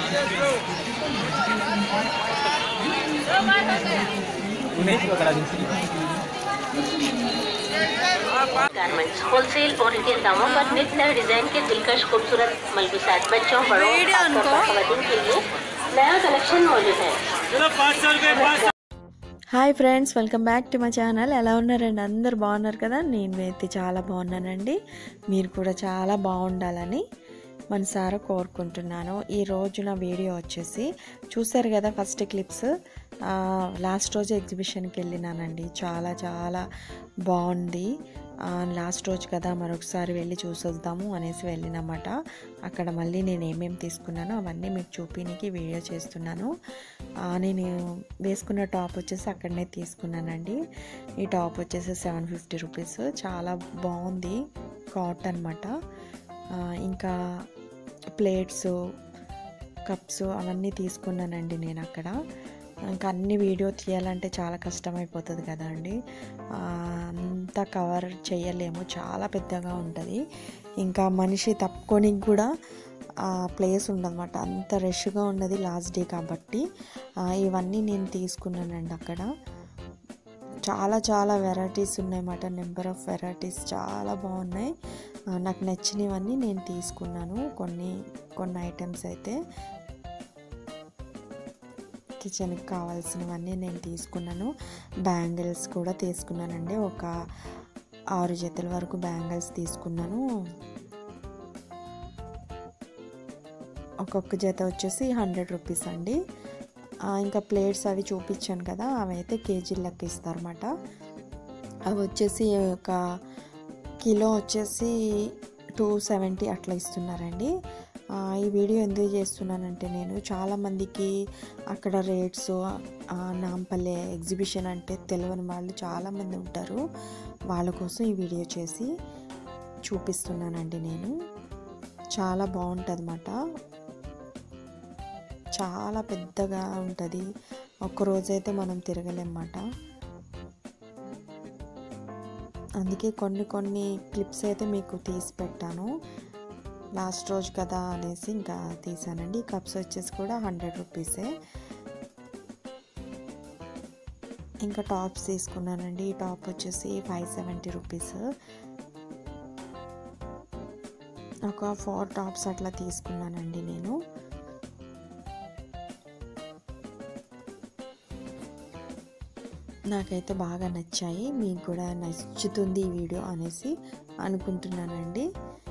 garments wholesale और retail दामों पर नित नए डिजाइन के दिलकश खूबसूरत मलबूसात बच्चों बड़ों खासतौर पर खवातीन के लिए नया कलेक्शन मौजूद है hi friends welcome back to my channel ఎలా ఉన్నారండి అందరు బాగున్నారు కదా నేను అయితే చాలా బాగున్నానండి మీరు కూడా చాలా బాగుండాలని మనసారా కోరుకుంటున్నాను ఈ రోజు నా వీడియో వచ్చేసి చూసారు కదా ఫస్ట్ క్లిప్స్ లాస్ట్ రోజు ఎగ్జిబిషన్కి వెళ్ళినానండి చాలా చాలా బాగుంది లాస్ట్ రోజు కదా మరొకసారి వెళ్ళి చూసొద్దాము అనేసి వెళ్ళినమాట అక్కడ మళ్ళీ నేను ఏమేమి తీసుకున్నానో అవన్నీ మీకు చూపించడానికి వీడియో చేస్తున్నాను ఆ, నేను వేసుకున్న టాప్ వచ్చేసి అక్కడనే తీసుకున్నానండి ఈ టాప్ వచ్చేసి సెవెన్ ఫిఫ్టీ రూపీస్ చాలా బాగుంది కాట్ అనమాట ఇంకా ప్లేట్స్ కప్స్ అవన్నీ తీసుకున్నానండి నేను అక్కడ ఇంకా అన్ని వీడియో తీయాలంటే చాలా కష్టమైపోతుంది కదా అండి ఆ, అంతా కవర్ చేయలేము చాలా పెద్దగా ఉంటుంది ఇంకా మనిషి తప్పుకొని కూడా ప్లేస్ ఉండదన్నమాట అంత రష్గా ఉన్నది లాస్ట్ డే కాబట్టి ఆ, ఇవన్నీ నేను తీసుకున్నానండి అక్కడ చాలా చాలా వెరైటీస్ ఉన్నాయన్నమాట నెంబర్ ఆఫ్ వెరైటీస్ చాలా బాగున్నాయి ఆ, నాకు నచ్చినవన్నీ నేను తీసుకున్నాను కొన్ని కొన్ని ఐటమ్స్ అయితే కిచెన్కి కావాల్సినవన్నీ నేను తీసుకున్నాను బ్యాంగిల్స్ కూడా తీసుకున్నానండి ఒక ఆరు జతల వరకు బ్యాంగిల్స్ తీసుకున్నాను ఒక్కొక్క జత వచ్చేసి హండ్రెడ్ రూపీస్ అండి ఆ, ఇంకా ప్లేట్స్ అవి చూపించాను కదా అవి అయితే కేజీలు లెక్క ఇస్తారన్నమాట అవి వచ్చేసి ఒక కిలో వచ్చేసి టూ సెవెంటీ అట్లా ఇస్తున్నారండి ఆ, ఈ వీడియో ఎందుకు చేస్తున్నానంటే నేను చాలామందికి అక్కడ రేట్స్ నాంపల్లె ఎగ్జిబిషన్ అంటే తెలియని వాళ్ళు చాలామంది ఉంటారు వాళ్ళ కోసం ఈ వీడియో చేసి చూపిస్తున్నానండి నేను చాలా బాగుంటుంది అన్నమాట చాలా పెద్దగా ఉంటుంది ఒక్కరోజైతే మనం తిరగలేమన్నమాట అందుకే కొన్ని కొన్ని క్లిప్స్ అయితే మీకు తీసి పెట్టాను లాస్ట్ రోజు కదా అనేసి ఇంకా తీసానండి కప్స్ వచ్చేసి కూడా హండ్రెడ్ రూపీసే ఇంకా టాప్స్ తీసుకున్నానండి ఈ టాప్ వచ్చేసి ఫైవ్ సెవెంటీ రూపీస్ ఒక ఫోర్ టాప్స్ అట్లా తీసుకున్నానండి నేను నాకైతే బాగా నచ్చాయి మీకు కూడా నచ్చుతుంది ఈ వీడియో అనేసి అనుకుంటున్నానండి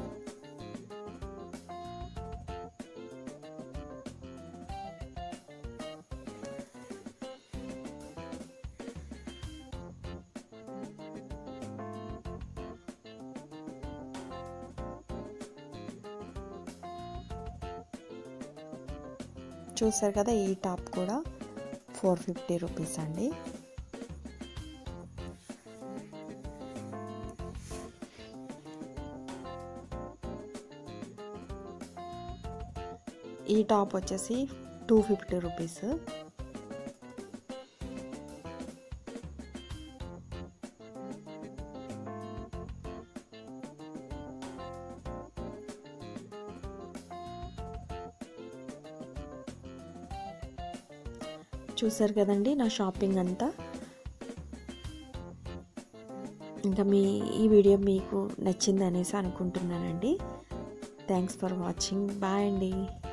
చూసారు కదా ఈ టాప్ కూడా ఫోర్ ఫిఫ్టీ రూపీస్ అండి ఈ టాప్ వచ్చేసి టూ ఫిఫ్టీ రూపీస్ చూసారు కదండి నా షాపింగ్ అంతా ఇంకా మీ ఈ వీడియో మీకు నచ్చింది అనేసి అనుకుంటున్నానండి థ్యాంక్స్ ఫర్ వాచింగ్ బాయ్ అండి